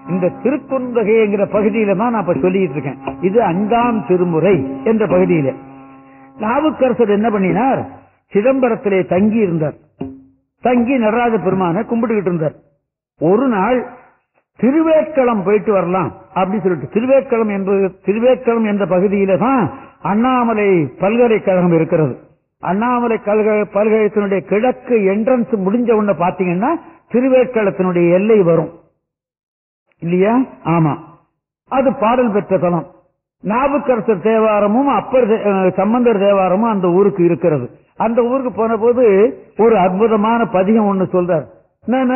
இந்த திருக்குந்தகைங்கிற பகுதியில தான் நான் இப்ப சொல்லிட்டு இருக்கேன் இது அஞ்சாம் திருமுறை என்ற பகுதியில நாவுக்கரசர் என்ன பண்ணினார் சிதம்பரத்திலே தங்கி இருந்தார் தங்கி நடராஜ பெருமான கும்பிட்டுக்கிட்டு இருந்தார் ஒரு நாள் திருவேட்களம் போயிட்டு வரலாம் அப்படின்னு சொல்லிட்டு திருவேட்களம் என்பது திருவேட்களம் என்ற பகுதியில தான் அண்ணாமலை பல்கலைக்கழகம் இருக்கிறது அண்ணாமலை கல்க- பல்கலைக்கழகத்தினுடைய கிழக்கு என்ட்ரன்ஸ் முடிஞ்ச உடனே பாத்தீங்கன்னா திருவேட்களத்தினுடைய எல்லை வரும் இல்லையா ஆமா அது பாடல் பெற்ற தலம் நாவுக்கரசர் தேவாரமும் அப்பர் தே- அஹ் சம்பந்தர் தேவாரமும் அந்த ஊருக்கு இருக்கிறது அந்த ஊருக்கு போன போது ஒரு அற்புதமான பதிகம் ஒண்ணு சொல்றார் நன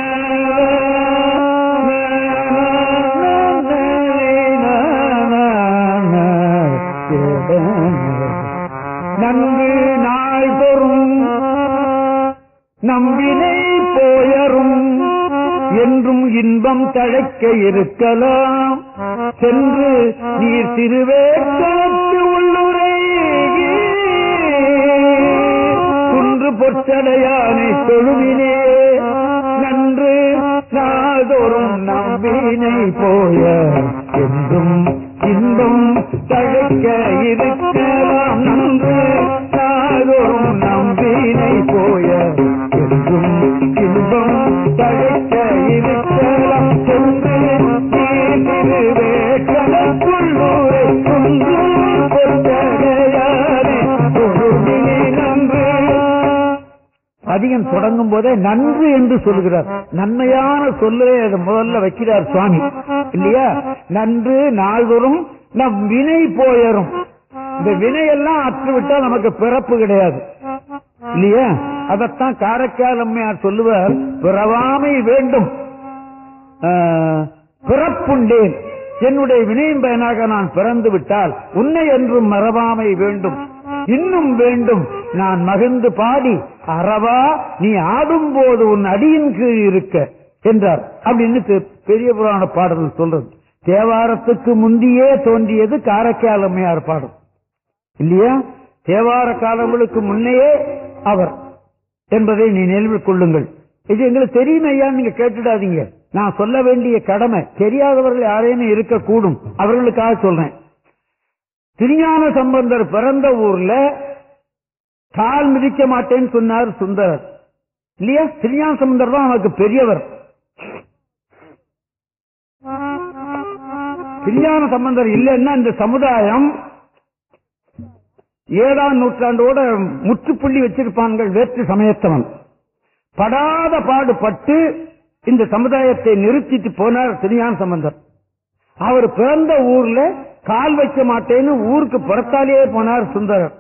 நன்கு நாள் தோறும் நம்பினை போயரும் என்றும் இன்பம் தழைக்க இருக்கலாம் சென்று நீர் திருவேற்றத்து உள்ளுரை குன்று பொற்சடையானை தொழுவினே நன்று நாள்தோறும் நம்பினை போய என்றும் இன்பம் தழைக்க இருக்கலாம் நன்று நாள்தோறும் நம்பினை போய என்றும் இன்பம் தழைக்க இருக்கலாம் சென்று திருவேற்றலக்குள்ளூரை குன்று பொற்சடையானை தொழுவினே நன்று அதிகம் தொடங்கும் போதே நன்று என்று சொல்கிறார் நன்மையான சொல்லே அது முதல்ல வைக்கிறார் சுவாமி இல்லையா நன்று நாள்தோறும் நம் வினை போயரும் இந்த வினையெல்லாம் அற்றுவிட்டா நமக்கு பிறப்பு கிடையாது இல்லையா அதத்தான் காரைக்கால் அம்மையார் சொல்லுவார் பிறவாமை வேண்டும் ஆஹ், பிறப்புண்டேன் என்னுடைய வினையின் பயனாக நான் பிறந்து விட்டால் உன்னை என்றும் மறவாமை வேண்டும் இன்னும் வேண்டும் நான் மகிழ்ந்து பாடி அறவா நீ ஆடும் போது உன் அடியின் கீழ் இருக்க என்றார் அப்படின்னு பெ- பெரிய புராண பாடல் சொல்றது தேவாரத்துக்கு முந்தியே தோன்றியது காரைக்கால் அம்மையார் பாடல் இல்லையா தேவார காலங்களுக்கு முன்னையே அவர் என்பதை நீ நினைவில் கொள்ளுங்கள் இது எங்களுக்கு தெரியும் ஐயா நீங்க கேட்டுடாதீங்க நான் சொல்ல வேண்டிய கடமை தெரியாதவர்கள் யாரேனும் இருக்கக்கூடும் அவர்களுக்காக சொல்றேன் திருஞான சம்பந்தர் பிறந்த ஊர்ல கால் மிதிக்க மாட்டேன்னு சொன்னார் சுந்தரர் இல்லையா திருஞான சம்பந்தர் தான் நமக்கு பெரியவர் திருஞான சம்பந்தர் இல்லைன்னா இந்த சமுதாயம் ஏழாம் நூற்றாண்டோட முற்றுப்புள்ளி வச்சிருப்பான்கள் வேற்று சமயத்தவன் படாத பாடுபட்டு இந்த சமுதாயத்தை நிறுத்திட்டு போனார் திருஞான சம்பந்தர் அவர் பிறந்த ஊர்ல கால் வைக்க மாட்டேன்னு ஊருக்கு புறத்தாலேயே போனார் சுந்தரர்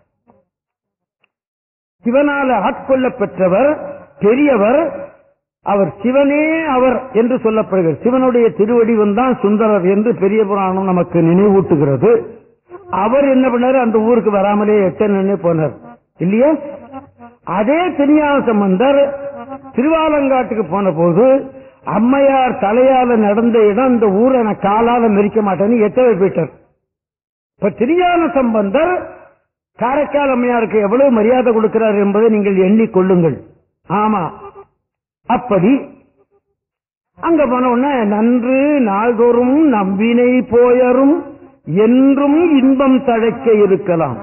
சிவனால ஆட்கொள்ள பெற்றவர் பெரியவர் அவர் சிவனே அவர் என்று சொல்லப்படுகிறது சிவனுடைய திருவடிவம் தான் சுந்தரர் என்று பெரிய புராணம் நமக்கு நினைவூட்டுகிறது அவர் என்ன பண்ணாரு அந்த ஊருக்கு வராமலே எட்டன்னு போனார் இல்லையா அதே திருஞான சம்பந்தர் திருவாலங்காட்டுக்கு போன போது அம்மையார் தலையால நடந்த இடம் இந்த ஊரை நான் காலால மெரிக்க மாட்டேன்னு எட்டவே போயிட்டார் இப்ப திருஞான சம்பந்தர் காரைக்கால் அம்மையாருக்கு எவ்வளவு மரியாதை கொடுக்கிறார் என்பதை நீங்கள் எண்ணிக்கொள்ளுங்கள் ஆமா அப்படி அங்க போன உடனே நன்று நாள்தோறும் நம்பினை போயரும் என்றும் இன்பம் தழைக்க இருக்கலாம்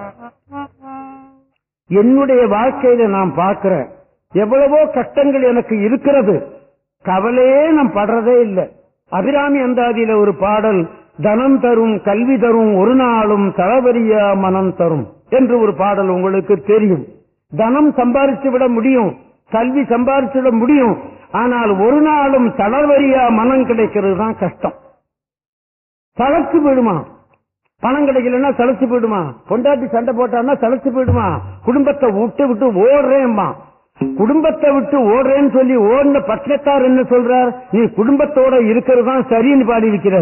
என்னுடைய வாழ்க்கையில நான் பார்க்கிறேன் எவ்வளவோ கஷ்டங்கள் எனக்கு இருக்கிறது கவலையே நான் படுறதே இல்லை அபிராமி அந்தாதியில ஒரு பாடல் தனம் தரும் கல்வி தரும் ஒரு நாளும் தளவரியா மனம் தரும் என்று ஒரு பாடல் உங்களுக்கு தெரியும் தனம் சம்பாதிச்சு விட முடியும் கல்வி சம்பாதிச்சு விட முடியும் ஆனால் ஒரு நாளும் தளவரியா மனம் கிடைக்கிறது தான் கஷ்டம் தளர்ச்சி போயிடுமா பணம் கிடைக்கலன்னா தளர்ச்சி போயிடுமா பொண்டாட்டி சண்டை போட்டான்னா தளர்ச்சி போயிடுமா குடும்பத்தை விட்டு விட்டு ஓடுறேன்பா குடும்பத்தை விட்டு ஓடுறேன்னு சொல்லி ஓடின பட்சத்தார் என்ன சொல்றார் நீ குடும்பத்தோட இருக்கிறது தான் சரின்னு பாடி வைக்கிறார்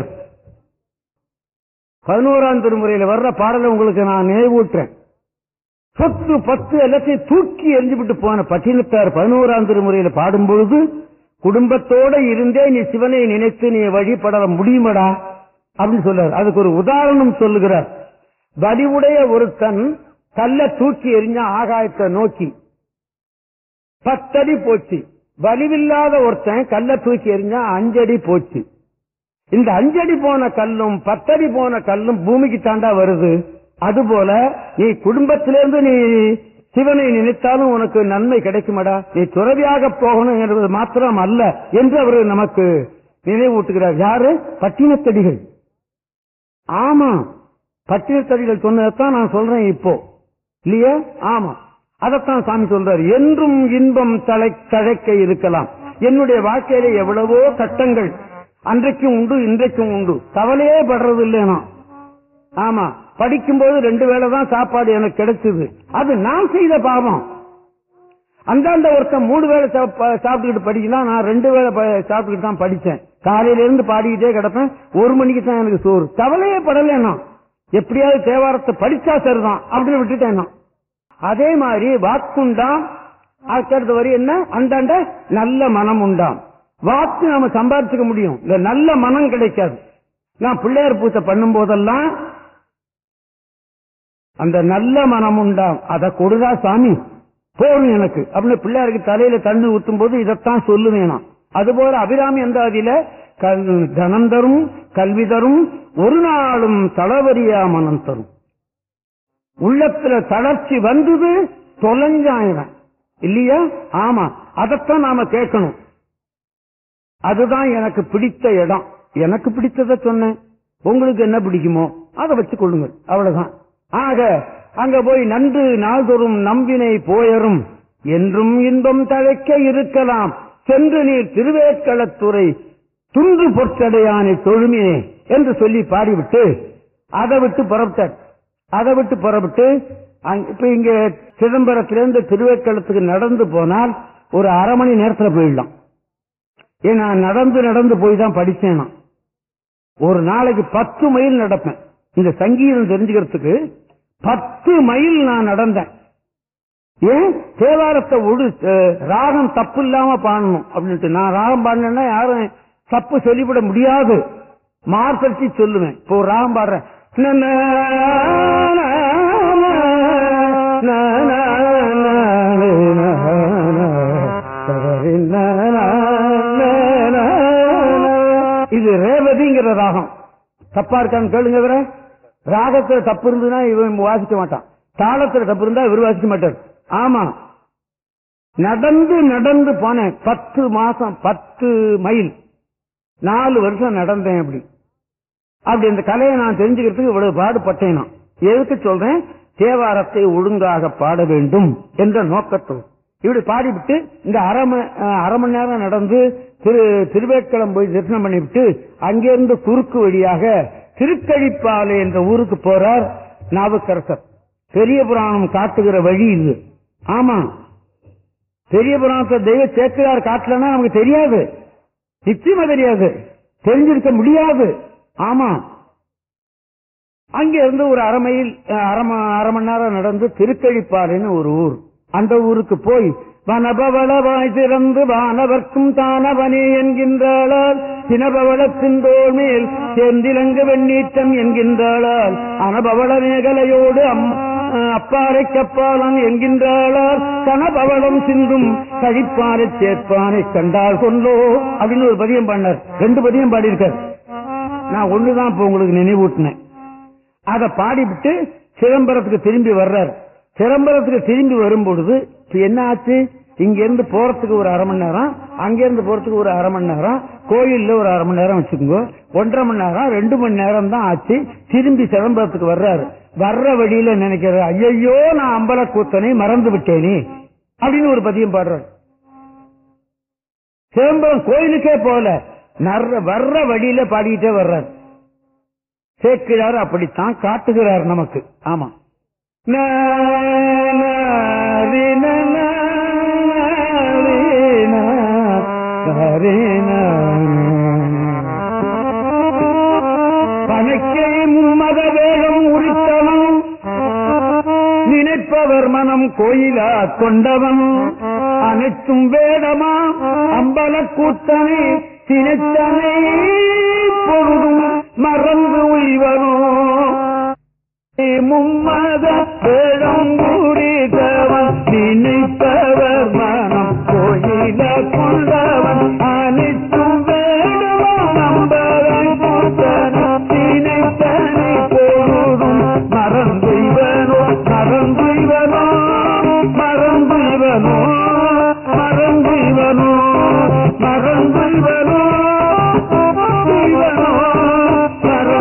பதினோராம் திருமுறையில வர்ற பாடலை உங்களுக்கு நான் நினைவூட்டுறேன் சொத்து பத்து எல்லாத்தையும் தூக்கி எரிஞ்சுவிட்டு போன பட்டினத்தார் பதினோராம் திருமுறையில பாடும்பொழுது குடும்பத்தோட இருந்தே நீ சிவனை நினைத்து நீ வழிபட முடியுமடா அப்படின்னு சொல்றார் அதுக்கு ஒரு உதாரணம் சொல்லுகிறார் வலிவுடைய ஒருத்தன் கல்ல தூக்கி எறிஞ்சா ஆகாயத்தை நோக்கி பத்தடி போச்சு வலிவில்லாத ஒருத்தன் கல்ல தூக்கி எறிஞ்சா அஞ்சடி போச்சு இந்த அஞ்சடி போன கல்லும் பத்தடி போன கல்லும் பூமிக்கு தாண்டா வருது அதுபோல நீ குடும்பத்திலிருந்து நீ சிவனை நினைத்தாலும் உனக்கு நன்மை கிடைக்குமடா நீ துறவியாக போகணும் என்பது மாத்திரம் அல்ல என்று அவர் நமக்கு நினைவூட்டுகிறார் யாரு பட்டினத்தடிகள் ஆமா பட்டினத்தடிகள் சொன்னதைத்தான் நான் சொல்றேன் இப்போ இல்லையா ஆமா அதைத்தான் சாமி சொல்றாரு என்றும் இன்பம் தலை தழைக்க இருக்கலாம் என்னுடைய வாழ்க்கையில எவ்வளவோ கட்டங்கள் அன்றைக்கும் உண்டு இன்றைக்கும் உண்டு கவலையே படுறது இல்லைனா ஆமா படிக்கும்போது ரெண்டு வேளை தான் சாப்பாடு எனக்கு கிடைச்சது அது நான் செய்த பாவம் அந்தாண்ட ஒருத்தன் மூணு வேளை சாப்ப- சாப்பிட்டுக்கிட்டு படிக்கலாம் நான் ரெண்டு வேளை ப- சாப்பிட்டுக்கிட்டு தான் படிச்சேன் காலையில இருந்து பாடிக்கிட்டே கிடப்பேன் ஒரு மணிக்கு தான் எனக்கு சோறு கவலையே படல நான் எப்படியாவது தேவாரத்தை படிச்சா சரிதான் அப்படின்னு விட்டுட்டேன் நான் அதே மாதிரி வாக்குண்டாம் அடுத்த வரி என்ன அந்தாண்ட நல்ல மனம் உண்டாம் வாக்கு நாம சம்பாதிச்சுக்க முடியும் இந்த நல்ல மனம் கிடைக்காது நான் பிள்ளையார் பூசை பண்ணும் போதெல்லாம் அந்த நல்ல மனம் உண்டாம் அதை கொடுதா சாமி போதும் எனக்கு அப்படின்னு பிள்ளையாருக்கு தலையில தண்ணி ஊத்தும் போது இதைத்தான் சொல்லுவேன் நான் அதுபோல அபிராமி அந்த அதில கல்- தனம் தரும் கல்வி தரும் ஒரு நாளும் தளவரியா மனம் தரும் உள்ளத்துல தளர்ச்சி வந்தது தொலைஞ்சாயிரம் இல்லையா ஆமா அதைத்தான் நாம கேட்கணும் அதுதான் எனக்கு பிடித்த இடம் எனக்கு பிடித்ததை சொன்னேன் உங்களுக்கு என்ன பிடிக்குமோ அதை வச்சு கொள்ளுங்கள் அவ்வளவுதான் ஆக அங்க போய் நன்று நாள்தோறும் நம்பினை போயரும் என்றும் இன்பம் தழைக்க இருக்கலாம் சென்று நீர் திருவேற்களத்துறை துன்று பொற்சடையானை தொழுமினே என்று சொல்லி பாடிவிட்டு அதை விட்டு புறப்பட்டார் அதை விட்டு புறப்பட்டு அங்க- இப்ப இங்க சிதம்பரத்திலிருந்து திருவேற்களத்துக்கு நடந்து போனால் ஒரு அரை மணி நேரத்துல போயிடலாம் ஏன் நான் நடந்து நடந்து போய் தான் படிச்சேன் நான். ஒரு நாளைக்கு பத்து மைல் நடப்பேன் இந்த சங்கீதம் தெரிஞ்சுக்கிறதுக்கு பத்து மைல் நான் நடந்தேன் ஏன் தேவாரத்தை ஒடு அஹ், ராகம் தப்பு இல்லாம பாடணும் அப்படின்ட்டு நான் ராகம் பாடினேன்னா யாரும் தப்பு சொல்லிவிட முடியாது மார்த்தடிச்சு சொல்லுவேன் இப்போ ஒரு ராகம் பாடுறேன் ந, ந, ந, ந, ந, ந, ந, ந, ந, சரி, ந, ந, ந, ந, ந. இது ரேவதிங்கிற ராகம் தப்பா இருக்கான்னு கேளுங்க இவர ராகத்துல தப்பு இருந்ததுன்னா இவன் வாசிக்க மாட்டான் தாளத்துல தப்பு இருந்தா இவர் வாசிக்க மாட்டார் ஆமா நடந்து நடந்து போனேன் பத்து மாசம் பத்து மைல் நாலு வருஷம் நடந்தேன் அப்படி அப்படி இந்த கலையை நான் தெரிஞ்சுக்கிறதுக்கு இவ்வளவு பாடுபட்டேன் நான் எதுக்கு சொல்றேன் தேவாரத்தை ஒழுங்காக பாட வேண்டும் என்ற நோக்கத்தோடு இப்படி பாடிவிட்டு இந்த அரை ம- அஹ், அரை மணி நேரம் நடந்து திரு திருவேட்களம் போய் தரிசனம் பண்ணிவிட்டு அங்கிருந்து குறுக்கு வழியாக திருக்கழிப்பாலை என்ற ஊருக்கு போறார் நாவுக்கரசர் பெரிய புராணம் காட்டுகிற வழி இது ஆமா பெரிய புராணத்தை தெய்வ சேக்கிரார் காட்டலன்னா நமக்கு தெரியாது நிச்சயமா தெரியாது தெரிஞ்சிருக்க முடியாது ஆமா அங்க இருந்து ஒரு அரை மைல் அஹ், அரை ம- அரை மணி நேரம் நடந்து திருக்கழிப்பாறைன்னு ஒரு ஊர் அந்த ஊருக்கு போய் வனபவளவாய் திறந்து வானவர்க்கும் தானவனே என்கின்றாளால் சினபவளத்தின் தோள் மேல் சேர்ந்திலங்கு வெண்ணீற்றம் என்கின்றாளால் அனபவள மேகலையோடு அம் அஹ், அப்பாறை கப்பாளன் என்கின்றாளால் கனபவளம் சிந்தும் கழிப்பாறை சேர்ப்பானை கண்டால் கொண்டோ அப்படின்னு ஒரு பதியம் பண்ணார் ரெண்டு பதியம் பாடியிருக்கார் நான் ஒண்ணுதான் இப்ப உங்களுக்கு நினைவூட்டினேன் அதை பாடிவிட்டு சிதம்பரத்துக்கு திரும்பி வர்றார் சிதம்பரத்துக்கு திரும்பி வரும் பொழுது இப்ப என்ன ஆச்சு இங்க இருந்து போறதுக்கு ஒரு அரை மணி நேரம் அங்க இருந்து போறதுக்கு ஒரு அரை மணி நேரம் கோயில்ல ஒரு அரை மணி நேரம் வச்சுக்கோங்க ஒன்றரை மணி நேரம் ரெண்டு மணி நேரம் தான் ஆச்சு திரும்பி சிதம்பரத்துக்கு வர்றாரு வர்ற வழியில நினைக்கிறார் ஐயையோ நான் அம்பல கூத்தனை மறந்து விட்டேனே அப்படின்னு ஒரு பதியம் பாடுறாரு சிதம்பரம் கோயிலுக்கே போல நர்ற- வர்ற வழியில பாடிக்கிட்டே வர்றார் சேர்க்கிறார் அப்படித்தான் காட்டுகிறார் நமக்கு ஆமா ந, ந, ரி, ந, ந, ரி, ந, ரி, ந. பனைக்கை மும்மத வேகம் உரித்தவன் நினைப்பவர் மனம் கோயிலா கொண்டவன் அனைத்தும் வேடமா அம்பல கூத்தனை தினைத்தனை பொழுதும் மறந்து உய்வனோ மும்மத வேடம் உரித்தவன் நினைப்பவர் மனம் கோயில கொண்டவன் அனைத்தும் வேடமா அம்பல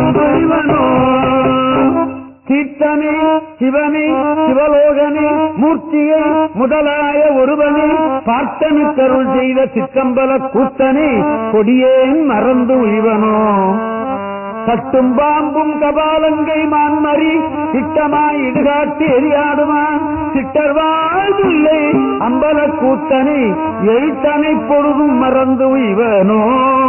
மறந்து இவனோ தீர்த்தனே சிவனே சிவலோகனே மூர்த்தியை முதலாய ஒருவனே பார்த்தனுக்கருள் செய்த சித்தம்பல கூத்தனே கொடியேன் மறந்து உய்வனோ கட்டும் பாம்பும் கபாலங்கை மான்மறி திட்டமாய் இடுகாட்டி எரியாடுவான் சிட்டர் வாழ்வில்லை அம்பல கூத்தனை எழுத்தனை பொழுதும் மறந்து உய்வனோ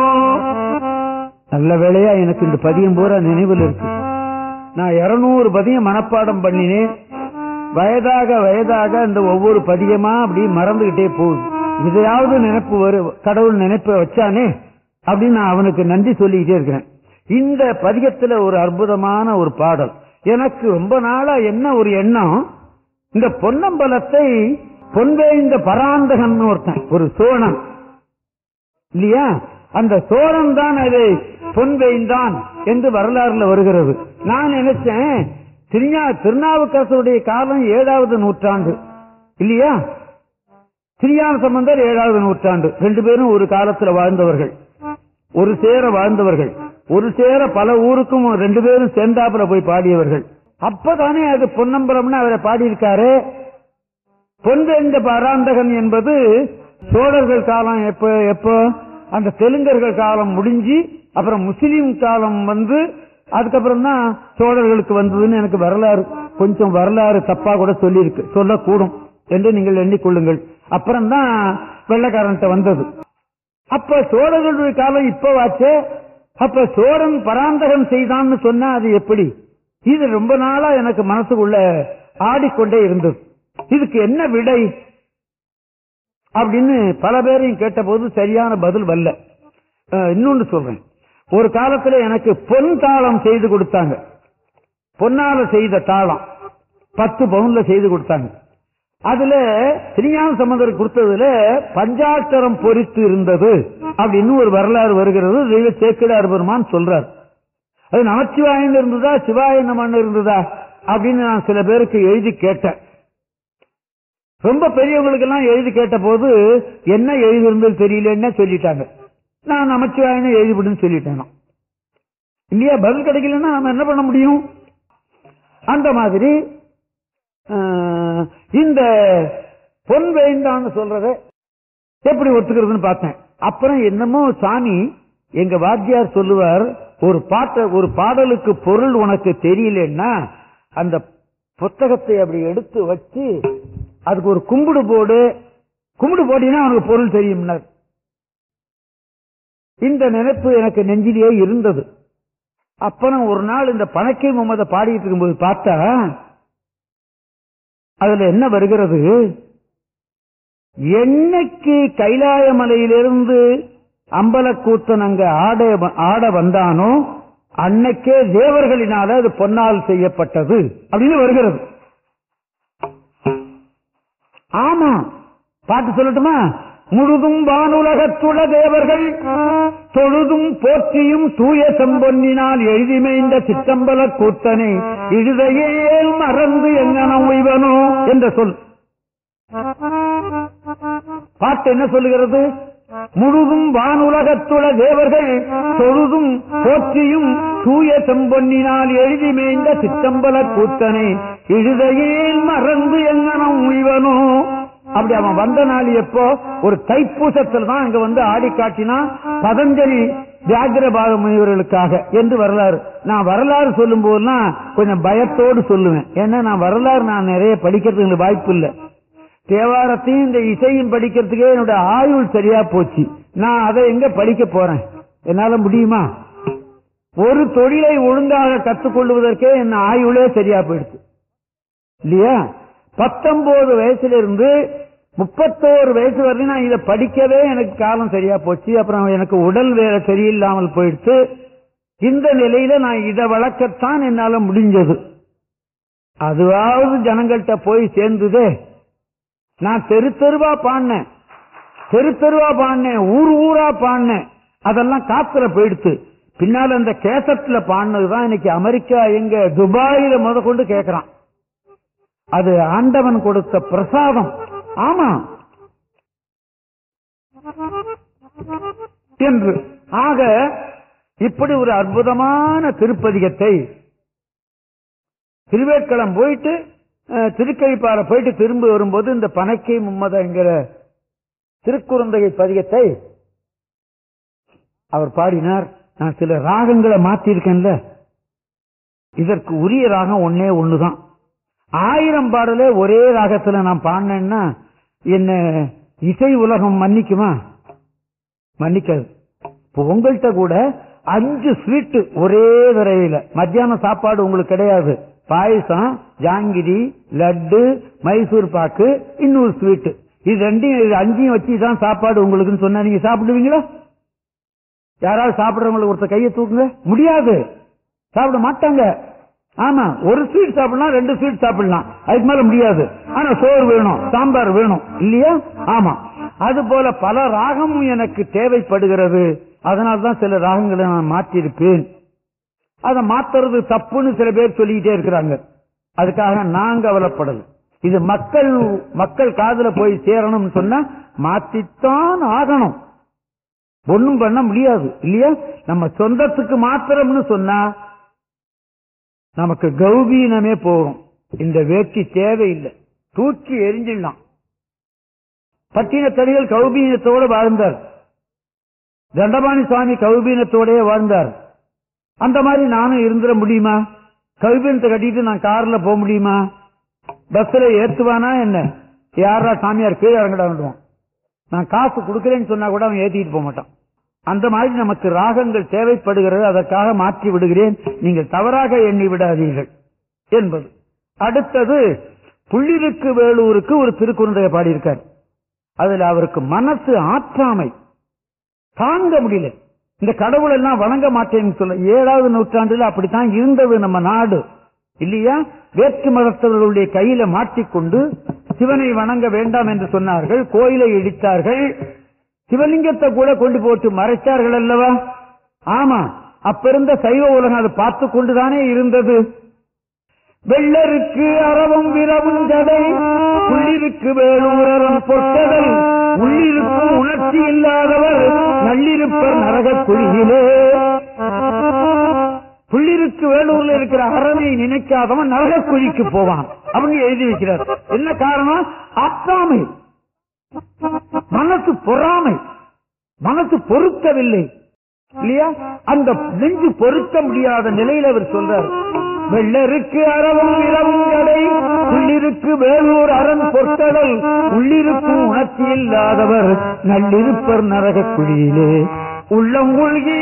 நல்ல வேளையா எனக்கு இந்த பதியம் பூரா நினைவில் இருக்கு நான் இருநூறு பதியம் மனப்பாடம் பண்ணினேன் வயதாக வயதாக இந்த ஒவ்வொரு பதியமா அப்படி மறந்துகிட்டே போகுது இதையாவது நினைப்பு வரும் கடவுள் நினைப்ப வச்சானே அப்படின்னு நான் அவனுக்கு நன்றி சொல்லிக்கிட்டே இருக்கிறேன் இந்த பதிகத்துல ஒரு அற்புதமான ஒரு பாடல் எனக்கு ரொம்ப நாளா என்ன ஒரு எண்ணம் இந்த பொன்னம்பலத்தை பொன்வேய்ந்த பராந்தகன் ஒருத்தன் ஒரு சோழன் இல்லையா அந்த சோழன் தான் அதை பொன்வேய்ந்தான் என்று வரலாறுல வருகிறது நான் நினைச்சேன் திருஞா திருநாவுக்கரசருடைய காலம் ஏழாவது நூற்றாண்டு இல்லையா திருஞான சம்பந்தர் ஏழாவது நூற்றாண்டு ரெண்டு பேரும் ஒரு காலத்துல வாழ்ந்தவர்கள் ஒரு சேர வாழ்ந்தவர்கள் ஒரு சேர பல ஊருக்கும் ரெண்டு பேரும் சேர்ந்தாப்புல போய் பாடியவர்கள் அப்பதானே அது பொன்னம்பலம்னு அவரை பாடியிருக்காரு பொன்வேந்த பராந்தகன் என்பது சோழர்கள் காலம் எப்ப எப்போ அந்த தெலுங்கர்கள் காலம் முடிஞ்சு அப்புறம் முஸ்லீம் காலம் வந்து அதுக்கப்புறம் தான் சோழர்களுக்கு வந்ததுன்னு எனக்கு வரலாறு கொஞ்சம் வரலாறு தப்பா கூட சொல்லியிருக்கு சொல்லக்கூடும் என்று நீங்கள் எண்ணிக்கொள்ளுங்கள் அப்புறம் தான் வெள்ளக்காரன்ட்ட வந்தது அப்ப சோழர்களுடைய காலம் இப்ப வாச்சே அப்ப சோழன் பராந்தகம் செய்தான்னு சொன்னா அது எப்படி இது ரொம்ப நாளா எனக்கு மனசுக்குள்ள ஆடிக்கொண்டே இருந்தது இதுக்கு என்ன விடை அப்படின்னு பல பேரையும் கேட்டபோது சரியான பதில் வரல அஹ், இன்னொன்னு சொல்றேன் ஒரு காலத்துல எனக்கு பொன் தாளம் செய்து கொடுத்தாங்க பொன்னால செய்த தாளம் பத்து பவுன்ல செய்து கொடுத்தாங்க அதுல திருஞான சம்பந்தர் கொடுத்ததுல பஞ்சாட்சரம் பொறித்து இருந்தது அப்படின்னு ஒரு வரலாறு வருகிறது தெய்வ சேக்கிடார் பெருமான் சொல்றார் அது நமச்சிவாயன் இருந்ததா சிவாயன் மண் இருந்ததா அப்படின்னு நான் சில பேருக்கு எழுதி கேட்டேன் ரொம்ப பெரியவங்களுக்கு எல்லாம் எழுதி கேட்ட போது என்ன எழுதி இருந்தது தெரியலன்னு சொல்லிட்டாங்க நான் நமச்சிவாயனை எழுதிவிடுன்னு சொல்லிட்டேன் நான். இல்லையா பதில் கிடைக்கலன்னா நம்ம என்ன பண்ண முடியும் அந்த மாதிரி ஆஹ், இந்த பொன் வேண்டான்னு சொல்றத எப்படி ஒத்துக்கிறதுன்னு பார்த்தேன் அப்புறம் என்னமோ சாமி எங்க வாத்தியார் சொல்லுவார் ஒரு பாட்ட ஒரு பாடலுக்கு பொருள் உனக்கு தெரியலன்னா அந்த புத்தகத்தை அப்படி எடுத்து வச்சு அதுக்கு ஒரு கும்பிடு போடு கும்பிடு போட்டீங்கன்னா அவனுக்கு பொருள் தெரியும்னார் இந்த நினைப்பு எனக்கு நெஞ்சிலேயே இருந்தது அப்புறம் ஒரு நாள் இந்த பணக்கை முகமத பாடிட்டு இருக்கும்போது பார்த்தா அதுல என்ன வருகிறது என்னைக்கு கைலாய மலையிலிருந்து அம்பலக்கூத்தன் அங்க ஆட ஆட வந்தானோ அன்னைக்கே தேவர்களினால அது பொன்னால் செய்யப்பட்டது அப்படின்னு வருகிறது ஆமா பாட்டு சொல்லட்டுமா முழுதும் வானுலகத்துள்ள தேவர்கள் தொழுதும் போற்றியும் தூய செம்பொன்னினால் எழுதிமைந்த சித்தம்பல கூத்தனை இழுதையே மறந்து எங்கன உய்வனோ என்ற சொல் பாட்டு என்ன சொல்லுகிறது முழுதும் வானுலகத்துள்ள தேவர்கள் தொழுதும் போற்றியும் தூய செம்பொன்னினால் எழுதி மேய்ந்த சித்தம்பல கூத்தனை இழுதையில் மறந்து எங்கனம் உய்வனோ அப்படி அவன் வந்த நாள் எப்போ ஒரு தைப்பூசத்தில் தான் அங்க வந்து ஆடி காட்டினா பதஞ்சலி வியாகிரபாத முனிவர்களுக்காக என்று வரலாறு நான் வரலாறு சொல்லும் போதெல்லாம் கொஞ்சம் பயத்தோடு சொல்லுவேன் ஏன்னா நான் வரலாறு நான் நிறைய படிக்கிறதுக்கு வாய்ப்பு இல்லை தேவாரத்தையும் இந்த இசையும் படிக்கிறதுக்கே என்னோட ஆயுள் சரியா போச்சு நான் அதை எங்க படிக்க போறேன் என்னால முடியுமா ஒரு தொழிலை ஒழுங்காக கற்றுக்கொள்வதற்கே என் ஆயுளே சரியா போயிடுச்சு இல்லையா பத்தொன்பது வயசுல இருந்து முப்பத்தோரு வயசு வரையும் நான் இதை படிக்கவே எனக்கு காலம் சரியா போச்சு அப்புறம் எனக்கு உடல் வேற சரியில்லாமல் போயிடுச்சு இந்த நிலையில நான் இதை வளர்க்கத்தான் என்னால முடிஞ்சது அதுவாவது ஜனங்கள்கிட்ட போய் சேர்ந்ததே நான் தெரு தெருவா பாடினேன் தெரு தெருவா பாடினேன் ஊர் ஊரா பாடினேன் அதெல்லாம் காத்துல போயிடுத்து பின்னால அந்த கேசட்ல பாடினதுதான் இன்னைக்கு அமெரிக்கா எங்க துபாயில முத கொண்டு கேட்கறான் அது ஆண்டவன் கொடுத்த பிரசாதம் ஆமா என்று ஆக இப்படி ஒரு அற்புதமான திருப்பதிகத்தை திருவேட்களம் போயிட்டு அஹ், திருக்கழிப்பாறை போயிட்டு திரும்பி வரும்போது இந்த பனக்கை மும்மதங்கிற திருக்குறுந்தகை பதிகத்தை அவர் பாடினார் நான் சில ராகங்களை மாத்திருக்கேன்ல இதற்கு உரிய ராகம் ஒன்னே ஒண்ணுதான் ஆயிரம் பாடலே ஒரே ராகத்துல நான் பாடினேன்னா என்ன இசை உலகம் மன்னிக்குமா மன்னிக்காது இப்போ உங்கள்கிட்ட கூட அஞ்சு ஸ்வீட் ஒரே தடவையில மத்தியான சாப்பாடு உங்களுக்கு கிடையாது பாயசம் ஜாங்கிரி லட்டு மைசூர் பாக்கு இன்னொரு ஸ்வீட் இது ரெண்டையும் இது அஞ்சையும் வச்சு தான் சாப்பாடு உங்களுக்குன்னு சொன்னா நீங்க சாப்பிடுவீங்களா யாராவது சாப்பிடுறவங்களுக்கு ஒருத்தர் கையை தூக்குங்க முடியாது சாப்பிட மாட்டாங்க ஆமா ஒரு ஸ்வீட் சாப்பிடலாம் ரெண்டு ஸ்வீட் சாப்பிடலாம் அதுக்கு மேல முடியாது ஆனா சோறு வேணும் சாம்பார் வேணும் இல்லையா ஆமா அது போல பல ராகமும் எனக்கு தேவைப்படுகிறது அதனால்தான் சில ராகங்களை நான் மாற்றிருப்பேன் அதை மாத்துறது தப்புன்னு சில பேர் சொல்லிக்கிட்டே இருக்கிறாங்க அதுக்காக நான் கவலைப்படல இது மக்கள் மக்கள் காதுல போய் சேரணும்னு சொன்னா மாத்தித்தான் ஆகணும் ஒண்ணும் பண்ண முடியாது இல்லையா நம்ம சொந்தத்துக்கு மாத்திரம்னு சொன்னா நமக்கு கௌபீனமே போகும் இந்த வேட்சி தேவையில்லை தூக்கி எரிஞ்சிடலாம் பட்டினத்தடிகள் கௌபீனத்தோடு வாழ்ந்தார் தண்டபாணி சுவாமி கௌபீனத்தோடயே வாழ்ந்தார் அந்த மாதிரி நானும் இருந்துட முடியுமா கௌபீனத்தை கட்டிட்டு நான் கார்ல போக முடியுமா பஸ்ல ஏத்துவானா என்ன யாரா சாமியார் கீழே இறங்கடான்டுவான் நான் காசு கொடுக்கறேன்னு சொன்னா கூட அவன் ஏத்திட்டு போக மாட்டான் அந்த மாதிரி நமக்கு ராகங்கள் தேவைப்படுகிறது அதற்காக மாற்றி விடுகிறேன் நீங்கள் தவறாக எண்ணி விடாதீர்கள் என்பது அடுத்தது புள்ளிருக்கு வேலூருக்கு ஒரு திருக்குறந்தைய பாடியிருக்கார் அதுல அவருக்கு மனசு ஆற்றாமை தாங்க முடியல இந்த கடவுள் எல்லாம் வணங்க மாட்டேன்னு சொல்ல ஏழாவது நூற்றாண்டுல அப்படித்தான் இருந்தது நம்ம நாடு இல்லையா வேற்று மதத்தவர்களுடைய கையில மாட்டிக்கொண்டு சிவனை வணங்க வேண்டாம் என்று சொன்னார்கள் கோயிலை இடித்தார்கள் சிவலிங்கத்தை கூட கொண்டு போட்டு மறைத்தார்கள் அல்லவா ஆமா அப்ப இருந்த சைவ உலகம் அதை பார்த்து கொண்டுதானே இருந்தது வெள்ளருக்கு அறவும் விரவும் ஜடை உள்ளிருக்கு வேலூரரம் பொற்கடல் உள்ளிருக்கும் உணர்ச்சி இல்லாதவர் நள்ளிருப்பர் நரக குழியிலே புள்ளிருக்கு வேலூர்ல இருக்கிற அரணை நினைக்காதவன் நரக குழிக்கு போவான் அப்படின்னு எழுதி வைக்கிறார் என்ன காரணம் ஆத்தாமை மனசு பொறாமை மனசு பொறுக்கவில்லை இல்லையா அந்த நெஞ்சு பொறுக்க முடியாத நிலையில அவர் சொல்றார் வெள்ளருக்கு அறவும் இரவும் கடை உள்ளிருக்கு வேலூர் அரண் பொற்கடல் உள்ளிருக்கும் உணர்ச்சி இல்லாதவர் நள்ளிருப்பர் நரக குழியிலே உள்ளம் உள்கி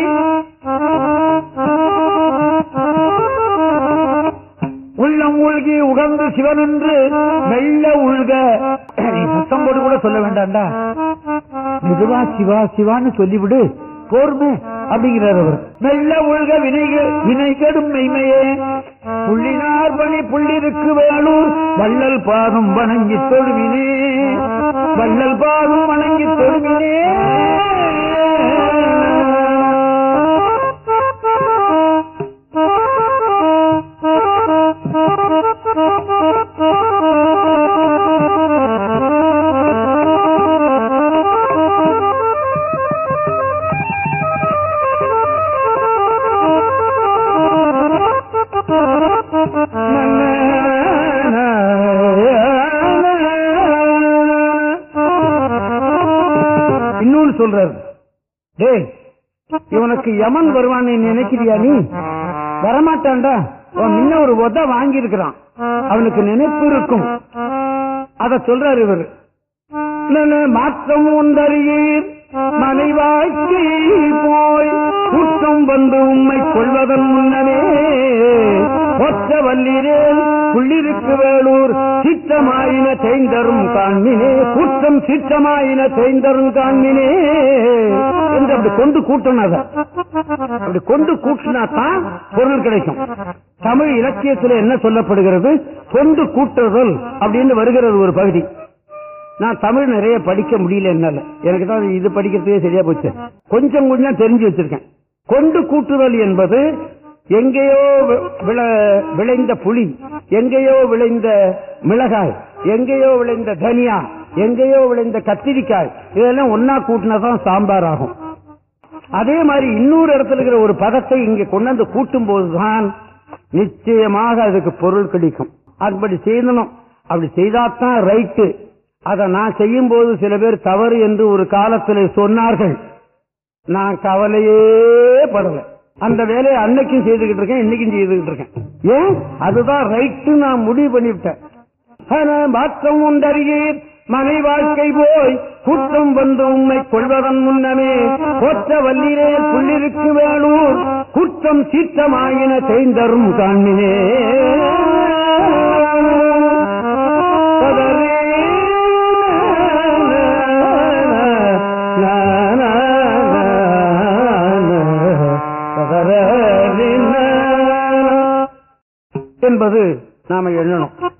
உள்ளம் உள்கி உகந்து சிவனென்று மெல்ல உள்க நீ சத்தம் போட்டு கூட சொல்ல வேண்டாம்டா மெதுவா சிவா சிவான்னு சொல்லிவிடு போர்மே அப்படிங்கிறார் அவர் மெல்ல உள்க வினை வினை கெடும் மெய்மையே புள்ளினார் பணி புள்ளிருக்கு வேலூர் வள்ளல் பாதம் வணங்கி தொழுவினே வள்ளல் பாதம் வணங்கி தொழுவினே இன்னொன்னு சொல்றாரு டேய் இவனுக்கு யமன் வருவான்னு நினைக்கிறியா நீ வரமாட்டான்டா அவன் முன்ன ஒரு உத வாங்கி இருக்கிறான் அவனுக்கு நினைப்பு இருக்கும் அத சொல்றாரு இவர் மாற்றம் ஒன்றறியீர் மனைவாக்கி போய் குற்றம் வந்து உம்மை கொள்வதன் முன்னமே ஒற்ற வல்லிரேல் புள்ளிருக்கு வேலூர் சிற்றமாயின தேய்ந்தரும் காண்மினே குற்றம் சிற்றமாயின தேய்ந்தரும் காண்மினே என்று அப்படி கொண்டு கூட்டணும் அதை அப்படி கொண்டு கூட்டினா தான் பொருள் கிடைக்கும் தமிழ் இலக்கியத்தில் என்ன சொல்லப்படுகிறது கொண்டு கூட்டுதல் அப்படின்னு வருகிறது ஒரு பகுதி நான் தமிழ் நிறைய படிக்க முடியல என்னால எனக்கு தான் இது படிக்கிறதுக்கே சரியா போச்சு கொஞ்சம் கொஞ்சம் தெரிஞ்சு வச்சிருக்கேன் கொண்டு கூட்டுதல் என்பது எங்கேயோ வி- விள- விளைந்த புளி எங்கேயோ விளைந்த மிளகாய் எங்கேயோ விளைந்த தனியா எங்கேயோ விளைந்த கத்திரிக்காய் இதெல்லாம் ஒன்னா கூட்டினா தான் சாம்பார் ஆகும் அதே மாதிரி இன்னொரு இடத்துல இருக்கிற ஒரு பதத்தை இங்க கொண்டு வந்து கூட்டும் போதுதான் நிச்சயமாக அதுக்கு பொருள் கிடைக்கும் அப்படி செய்யணும் அப்படி செய்தாதான் ரைட்டு அதை நான் செய்யும் போது சில பேர் தவறு என்று ஒரு காலத்தில் சொன்னார்கள் நான் கவலையே படல அந்த வேலையை அன்னைக்கும் செய்துகிட்டு இருக்கேன் இன்னைக்கும் செய்துகிட்டு இருக்கேன் ஏன் அதுதான் ரைட்டு நான் முடிவு பண்ணிவிட்டேன் ஆனா, மாற்றம் உண்டறியீர் மனை வாழ்க்கை போய் குற்றம் வந்து உண்மை கொள்வதன் முன்னமே போற்ற வல்லிரே புள்ளிருக்கு வேலூர் குற்றம் சீற்றமாயின செய்தரும் காண்மினே என்பது நாம எண்ணணும்